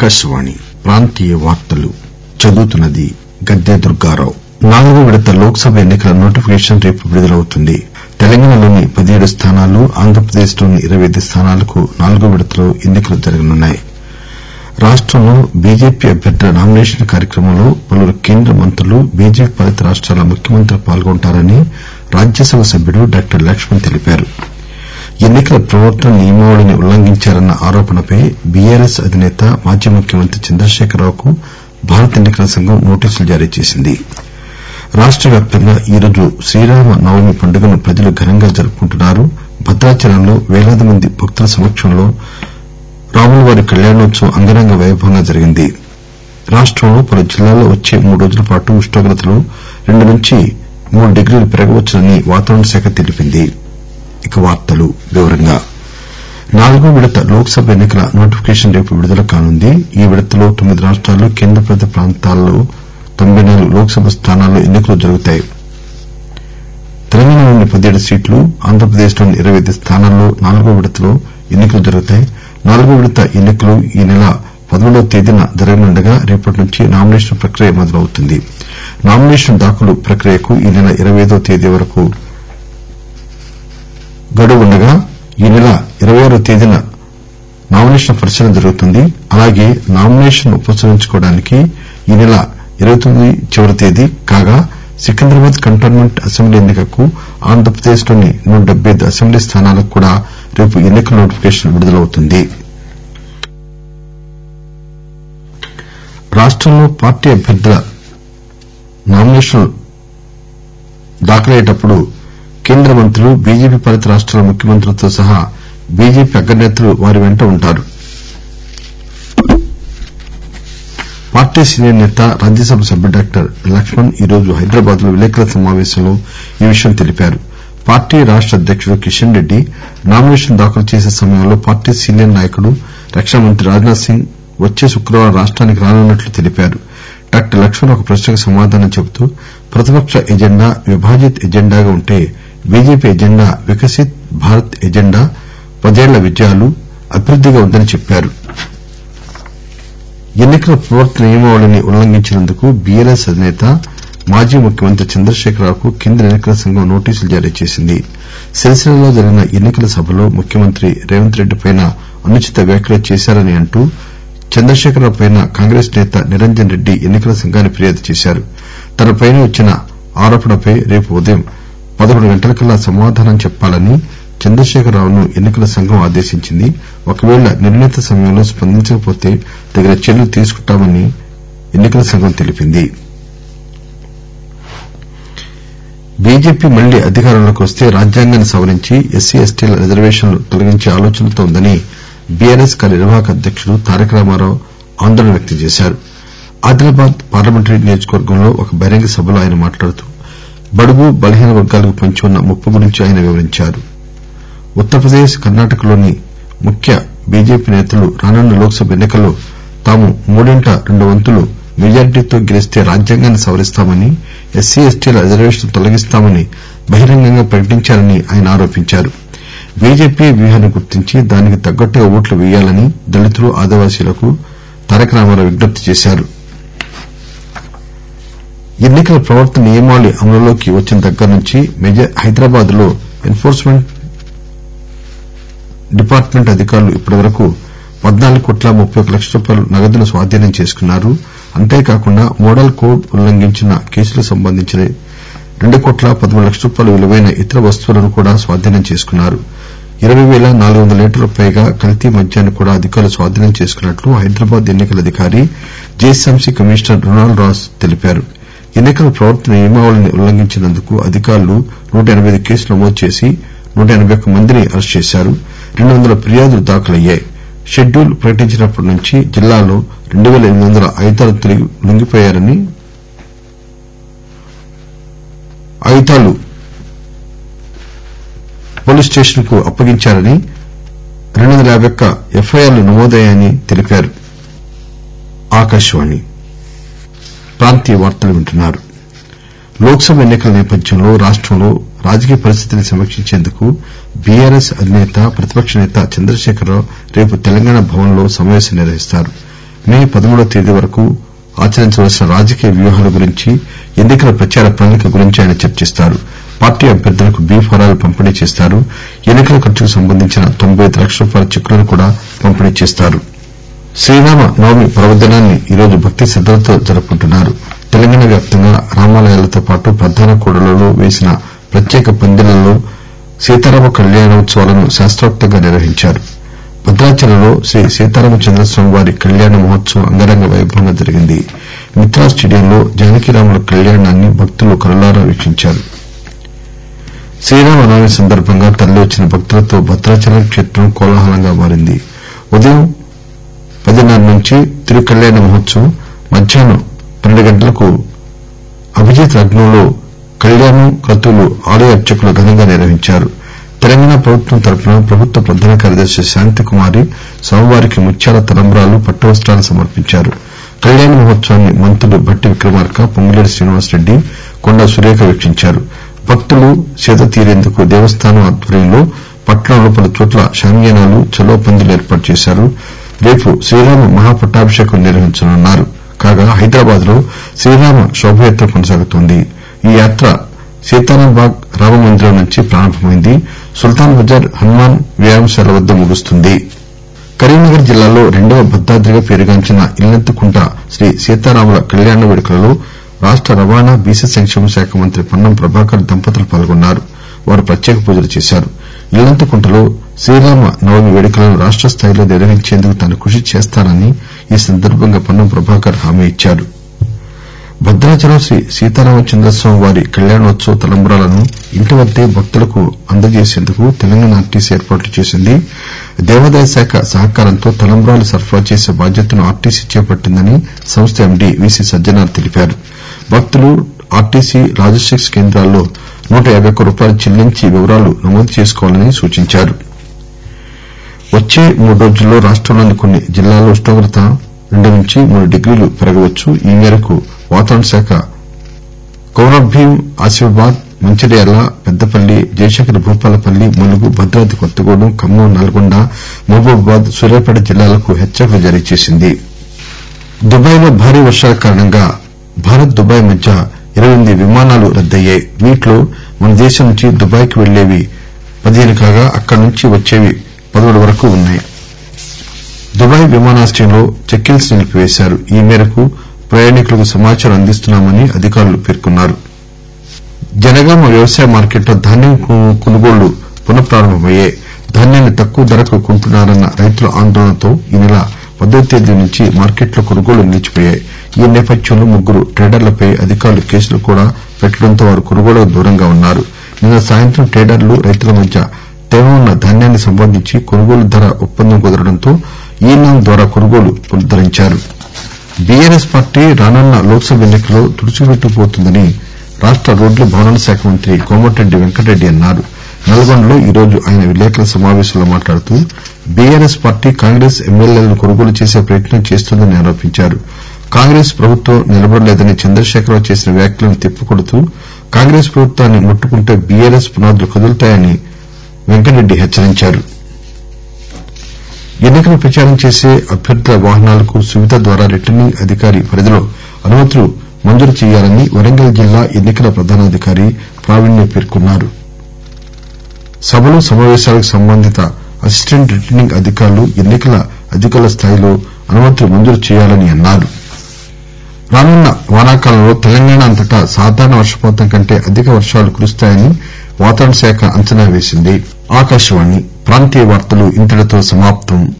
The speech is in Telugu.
ఆకాశవాణి ప్రాంతీయ వార్తలు చదువుతున్నది గద్దె దుర్గారావు నాలుగో విడత లోక్ సభ ఎన్ని కల నోటిఫికేషన్ రేపు విడుదలవుతుంది తెలంగాణలోని పదిహేడు స్థానాలు ఆంధ్రప్రదేశ్ లోని ఇరవై ఐదు స్థానాలకు నాలుగో విడతలో ఎన్ని కలు జరగనున్నాయి రాష్టంలో బీజేపీ అభ్యర్థుల నామినేషన్ కార్యక్రమంలో పలువురు కేంద్ర మంత్రులు బీజేపీ పాలిత రాష్టాల ముఖ్యమంత్రులు పాల్గొంటారని రాజ్యసభ సభ్యుడు డాక్టర్ లక్ష్మణ్ తెలిపారు ఎన్ని కల ప్రవర్తన నియమావళిని ఉల్లంఘించారన్న ఆరోపణపై బీఆర్ఎస్ అధినేత మాజీ ముఖ్యమంత్రి చంద్రశేఖరరావుకు భారత ఎన్ని కల సంఘం నోటీసులు జారీ చేసింది రాష్ట వ్యాప్తంగా ఈరోజు శ్రీరామ నవమి పండుగను ప్రజలు ఘనంగా జరుపుకుంటున్నారు భద్రాచలంలో వేలాది మంది భక్తుల సమక్షంలో రాములవారి కళ్యాణోత్సవం అంగరంగ వైభవంగా జరిగింది రాష్టంలో పలు జిల్లాల్లో వచ్చే మూడు రోజుల పాటు ఉష్ణోగ్రతలు రెండు నుంచి మూడు డిగ్రీలు పెరగవచ్చునని వాతావరణ శాఖ తెలిపింది నాలుగో విడత లోక్ సభ ఎన్ని కల నోటిఫికేషన్ రేపు విడుదల కానుంది ఈ విడతలో తొమ్మిది రాష్టాలు కేంద్రపాలిత ప్రాంతాల్లో తొంభై నాలుగు లోక్ సభ స్థానాల్లో ఎన్ని కలు జరుగుతాయి తెలంగాణలోని పదిహేడు సీట్లు ఆంధ్రప్రదేశ్ లోని ఇరవై ఐదు స్థానాల్లో నాలుగో విడతలో ఎన్ని కలు జరుగుతాయి నాలుగో విడత ఎన్ని కలు ఈ నెల పదమూడవ తేదీన జరగనుండగా రేపటి నుంచి నామినేషన్ ప్రక్రియ మొదలవుతుంది నామినేషన్ దాఖలు ప్రక్రియకు ఈ నెల ఇరవై ఐదవ తేదీ వరకు గడువు ఉండగా ఈ నెల ఇరవై ఆరవ తేదీన నామినేషన్ల పరిశీలన జరుగుతుంది అలాగే నామినేషన్ ఉపసంహరించుకోవడానికి ఈ నెల ఇరవై తొమ్మిది చివరి తేదీ కాగా సికింద్రాబాద్ కంటోన్మెంట్ అసెంబ్లీ ఎన్ని కకు ఆంధ్రప్రదేశ్ లోని నూట డెబ్బై ఐదు అసెంబ్లీ స్థానాలకు కూడా రేపు ఎన్ని కల నోటిఫికేషన్ విడుదలవుతుంది రాష్టంలో పార్టీ అభ్యర్థుల నామినేషన్లు దాఖలయ్యేటప్పుడు కేంద్ర మంత్రులు బీజేపీ పాలిత రాష్టాల ముఖ్యమంత్రులతో సహా బీజేపీ అగ్రనేతలు వారి వెంట ఉంటారు పార్టీ సీనియర్ నేత రాజ్యసభ సభ్యుడు డాక్టర్ లక్ష్మణ్ ఈరోజు హైదరాబాద్ లో విలేకరుల సమావేశంలో ఈ విషయం తెలిపారు పార్టీ రాష్ట అధ్యకుడు కిషన్ రెడ్డి నామినేషన్ దాఖలు చేసే సమయంలో పార్టీ సీనియర్ నాయకుడు రక్షణ మంత్రి రాజ్ నాథ్ సింగ్ వచ్చే శుక్రవారం రాష్టానికి రానున్నట్లు తెలిపారు డాక్టర్ లక్ష్మణ్ ఒక ప్రశ్నకు సమాధానం చెబుతూ ప్రతిపక్ష ఎజెండా విభాజిత్ ఎజెండాగా ఉంటే BJP agenda Viksit Bharat agenda పదేళ్ల విజయాలు అభివృద్దిగా ఉందని చెప్పారు ఎన్ని కల ప్రవర్తన నియమావళిని ఉల్లంఘించినందుకు బీఆర్ఎస్ అధినేత మాజీ ముఖ్యమంత్రి చంద్రశేఖరరావుకు కేంద్ర ఎన్ని కల సంఘం నోటీసులు జారీ చేసింది సిరిసిల్లలో జరిగిన ఎన్ని కల సభలో ముఖ్యమంత్రి రేవంత్ రెడ్డిపై అనుచిత వ్యాఖ్యలు చేశారని అంటూ చంద్రశేఖరరావుపై కాంగ్రెస్ నేత నిరంజన్ రెడ్డి ఎన్ని కల సంఘానికి ఫిర్యాదు చేశారు తనపై వచ్చిన ఆరోపణపై రేపు ఉదయం పదకొండు గంటలకల్లా సమాధానం చెప్పాలని చంద్రశేఖరరావును ఎన్ని కల సంఘం ఆదేశించింది ఒకవేళ నిర్ణీత సమయంలో స్పందించకపోతే తగిన చర్యలు తీసుకుంటామని ఎన్ని కల సంఘం తెలిపింది బీజేపీ మళ్లీ అధికారంలోకి వస్తే రాజ్యాంగాన్ని సవరించి ఎస్సీ ఎస్టీల రిజర్వేషన్లు తొలగించే ఆలోచనతో ఉందని బీఆర్ఎస్ కార్యనిర్వాహక అధ్యకుడు తారక రామారావు ఆందోళన వ్యక్తం చేశారు ఆదిలాబాద్ పార్లమెంటరీ నియోజకవర్గంలో ఒక బహిరంగ సభలో ఆయన మాట్లాడుతూ బడుగు బలహీన వర్గాలకు పొంచి ఉన్న ముప్పు గురించి ఆయన వివరించారు ఉత్తరప్రదేశ్ కర్ణాటకలోని ముఖ్య బీజేపీ నేతలు రానున్న లోక్ సభ ఎన్ని కల్లో తాము మూడింట రెండు వంతులు మెజారిటీతో గెలిస్తే రాజ్యాంగాన్ని సవరిస్తామని ఎస్సీ ఎస్టీల రిజర్వేషన్లు తొలగిస్తామని బహిరంగంగా ప్రకటించారని ఆయన ఆరోపించారు బీజేపీ వ్యూహాన్ని గుర్తించి దానికి తగ్గట్టుగా ఓట్లు వేయాలని దళితులు ఆదివాసీలకు తారక రామారావు విజ్ఞప్తి చేశారు ఎన్ని కల ప్రవర్తన నియమావళి అమలులోకి వచ్చిన దగ్గర నుంచి హైదరాబాద్ లో ఎన్ ఫోర్స్మెంట్ డిపార్ట్మెంట్ అధికారులు ఇప్పటివరకు పద్నాలుగు కోట్ల ముప్పై ఒక్క లక్షల రూపాయల నగదును స్వాధీనం చేసుకున్నారు అంతేకాకుండా మోడల్ కోడ్ ఉల్లంఘించిన కేసులకు సంబంధించి రెండు కోట్ల పదమూడు లక్షల రూపాయల విలువైన ఇతర వస్తువులను కూడా స్వాధీనం చేసుకున్నారు ఇరవై పేల నాలుగు వందల లీటర్లకు పైగా కల్తీ మద్యాన్ని కూడా అధికారులు స్వాధీనం చేసుకున్నట్లు హైదరాబాద్ ఎన్ని కల అధికారి జీహెచ్ఎంసీ కమిషనర్ రొనాల్డ్ రాస్ తెలిపారు ఎన్ని కల ప్రవర్తన నియమావళిని ఉల్లంఘించినందుకు అధికారులు నూట ఎనబై ఐదు కేసులు నమోదు చేసి నూట ఎనబై ఒక్క మందిని అరెస్టు చేశారు రెండు వందల ఫిర్యాదులు దాఖలయ్యాయి షెడ్యూల్ ప్రకటించినప్పటి నుంచి జిల్లాలో రెండు పేల ఎనిమిది వందల ఆయుధాలు లొంగిపోయారని ఆయుధాలు పోలీస్ స్టేషన్ కు అప్పగించారని రెండు వందల యాబై ఒక్క ఎఫ్ఐఆర్లు నమోదయ్యాయని తెలిపారు లోక్ సభ ఎన్ని కల నేపథ్యంలో రాష్టంలో రాజకీయ పరిస్థితిని సమీక్షించేందుకు బీఆర్ఎస్ అధినేత ప్రతిపక్ష నేత చంద్రశేఖరరావు రేపు తెలంగాణ భవన్ లో సమావేశం నిర్వహిస్తారు మే పదమూడవ తేదీ వరకు ఆచరించవలసిన రాజకీయ వ్యూహాల గురించి ఎన్ని కల ప్రచార ప్రణాళిక గురించి ఆయన చర్చిస్తారు పార్టీ అభ్యర్థులకు బి ఫారాలు పంపిణీ చేస్తారు ఎన్ని కల ఖర్చుకు సంబంధించిన తొంభై అయిదు లక్షల రూపాయల చెక్కులను కూడా పంపిణీ చేస్తారు శ్రీరామ నవమి పర్వదినాన్ని ఈరోజు భక్తి శ్రద్దలతో జరుపుకుంటున్నారు తెలంగాణ వ్యాప్తంగా రామాలయాలతో పాటు ప్రధాన కూడళ్లలో వేసిన ప్రత్యేక పందిళ్లలో సీతారామ కళ్యాణోత్సవాలను శాస్తోక్తంగా నిర్వహించారు భద్రాచలంలో శ్రీ సీతారామచంద్రస్వామి వారి కళ్యాణ మహోత్సవం అంగరంగ వైభవంగా జరిగింది మిత్రా స్టేడియంలో జానకీరాముల కళ్యాణాన్ని భక్తులు కనులారా వీక్షించారు శ్రీరామనవమి సందర్భంగా తరలివచ్చిన భక్తులతో భద్రాచలం క్షేత్రం కోలాహలంగా మారింది ఉదయం పదిన్నర నుంచి తిరుకళ్యాణ మహోత్సవం మధ్యాహ్నం పన్నెండు గంటలకు అభిజిత్ లగ్నంలో కళ్యాణం క్రతువులు ఆలయ అర్చకులు ఘనంగా నిర్వహించారు తెలంగాణ ప్రభుత్వం తరపున ప్రభుత్వ ప్రధాన కార్యదర్శి శాంతికుమారి స్వామివారికి ముత్యాల తలంబ్రాలు పట్టు వస్తాలు సమర్పించారు కళ్యాణ మహోత్సవాన్ని మంత్రులు భట్టి విక్రమార్క పొంగులేటి శ్రీనివాసరెడ్డి కొండా సురేఖ వీక్షించారు భక్తులు సేద తీరేందుకు దేవస్థానం ఆధ్వర్యంలో పట్టణంలో పలుచోట్ల షామియానాలు చలో పందిళ్లు ఏర్పాటు చేశారు రేపు శ్రీరామ మహాపట్టాభిషేకం నిర్వహించనున్నారు కాగా హైదరాబాద్ లో శ్రీరామ శోభయాత్ర కొనసాగుతోంది ఈ యాత్ర సీతారాంబాగ్ రామమందిరం నుంచి ప్రారంభమైంది సుల్తాన్ బజార్ హనుమాన్ వ్యాయామశాల వద్ద ముగుస్తుంది కరీంనగర్ జిల్లాలో రెండవ భద్రాద్రిగా పేరుగాంచిన ఇల్లంతకుంట శ్రీ సీతారాముల కళ్యాణ వేడుకలలో రాష్ట రవాణా బీసీ సంక్షేమ శాఖ మంత్రి పొన్నం ప్రభాకర్ దంపతులు పాల్గొన్నారు వారు ప్రత్యేక పూజలు చేశారు ఇల్లంతకుంటలో శ్రీరామ నవమి వేడుకలను రాష్ట స్థాయిలో నిర్వహించేందుకు తాను కృషి చేస్తానని ఈ సందర్బంగా పొన్నం ప్రభాకర్ హామీ ఇచ్చారు భద్రాచలం శ్రీ సీతారామచంద్రస్వామి వారి కళ్యాణోత్సవ తలంబ్రాలను ఇంటి వద్దే భక్తులకు అందజేసేందుకు తెలంగాణ ఆర్టీసీ ఏర్పాట్లు చేసింది దేవాదాయ శాఖ సహకారంతో తలంబ్రాలు సరఫరా చేసే బాధ్యతను ఆర్టీసీ చేపట్టిందని సంస్థ ఎండీ వీసీ సజ్జనార్ తెలిపారు భక్తులు ఆర్టీసీ లాజిస్టిక్స్ కేంద్రాల్లో నూట యాబై ఒక్క రూపాయలు చెల్లించి వివరాలు నమోదు చేసుకోవాలని సూచించారు వచ్చే మూడు రోజుల్లో రాష్టంలోని కొన్ని జిల్లాల్లో ఉష్ణోగ్రత రెండు నుంచి మూడు డిగ్రీలు పెరగవచ్చు ఈ మేరకు వాతావరణ శాఖ కొమరంభీం ఆసిఫాబాద్ మంచిర్యాల పెద్దపల్లి జయశంకర్ భూపాలపల్లి ములుగు భద్రాద్రి కొత్తగూడెం ఖమ్మం నల్గొండ మహబూబాబాద్ సూర్యాపేట జిల్లాలకు హెచ్చరికలు జారీ చేసింది దుబాయ్ లో భారీ వర్షాల కారణంగా భారత్ దుబాయ్ మధ్య ఇరవై ఎనిమిది విమానాలు రద్దయ్యాయి వీటిలో మన దేశం నుంచి దుబాయ్ కు వెళ్లేవి పదిహేను కాగా అక్కడి నుంచి వచ్చేవి పదమూడు వరకు ఉన్నాయి దుబాయ్ విమానాశ్రయంలో చెక్ ఇన్స్ నిలిపివేశారు ఈ మేరకు ప్రయాణికులకు సమాచారం అందిస్తున్నామని అధికారులు పేర్కొన్నారు జనగామ వ్యవసాయ మార్కెట్లో ధాన్యం కొనుగోళ్లు పునః ప్రారంభమయ్యాయి ధాన్యాన్ని తక్కువ ధరకు కొంటున్నారన్న రైతుల ఆందోళనతో ఈ నెల పదో తేదీ నుంచి మార్కెట్లో కొనుగోళ్లు నిలిచిపోయాయి ఈ నేపథ్యంలో ముగ్గురు ట్రేడర్లపై అధికారులు కేసులు కూడా పెట్టడంతో వారు కొనుగోళ్లకు దూరంగా ఉన్నారు నిన్న సాయంత్రం ట్రేడర్లు రైతుల మధ్య తేమ ఉన్న ధాన్యానికి సంబంధించి కొనుగోలు ధర ఒప్పందం కుదరడంతో ఈ నామ్ ద్వారా కొనుగోళ్లు పునరుద్దరించారు బీఆర్ఎస్ పార్టీ రానున్న లోక్ సభ ఎన్ని కల్లో తుడిచిపెట్టుకుపోతుందని రాష్ట రోడ్లు భవనాల శాఖ మంత్రి కోమటిరెడ్డి వెంకటరెడ్డి అన్నారు నల్గొండలో ఈరోజు ఆయన విలేకరుల సమావేశంలో మాట్లాడుతూ బీఆర్ఎస్ పార్టీ కాంగ్రెస్ ఎమ్మెల్యేలను కొనుగోలు చేసే ప్రయత్నం చేస్తోందని ఆరోపించారు కాంగ్రెస్ ప్రభుత్వం నిలబడలేదని చంద్రశేఖరరావు చేసిన వ్యాఖ్యలను తిప్పికొడుతూ కాంగ్రెస్ ప్రభుత్వాన్ని ముట్టుకుంటే బీఆర్ఎస్ పునాదులు కదులుతాయని వెంకటరెడ్డి హెచ్చరించారు ఎన్ని కల ప్రచారం చేసే అభ్యర్థుల వాహనాలకు సువిధ ద్వారా రిటర్నింగ్ అధికారి పరిధిలో అనుమతులు మంజూరు చేయాలని వరంగల్ జిల్లా ఎన్ని కల ప్రధానాధికారి ప్రావీణ్య పేర్కొన్నారు సభలు సమావేశాలకు సంబంధిత అసిస్టెంట్ రిటర్నింగ్ అధికారులు ఎన్ని కల అధికారుల స్థాయిలో అనుమతులు మంజూరు చేయాలని అన్నారు రానున్న వానాకాలంలో తెలంగాణ అంతటా సాధారణ వర్షపాతం కంటే అధిక వర్షాలు కురుస్తాయని వాతావరణ శాఖ అంచనా వేసింది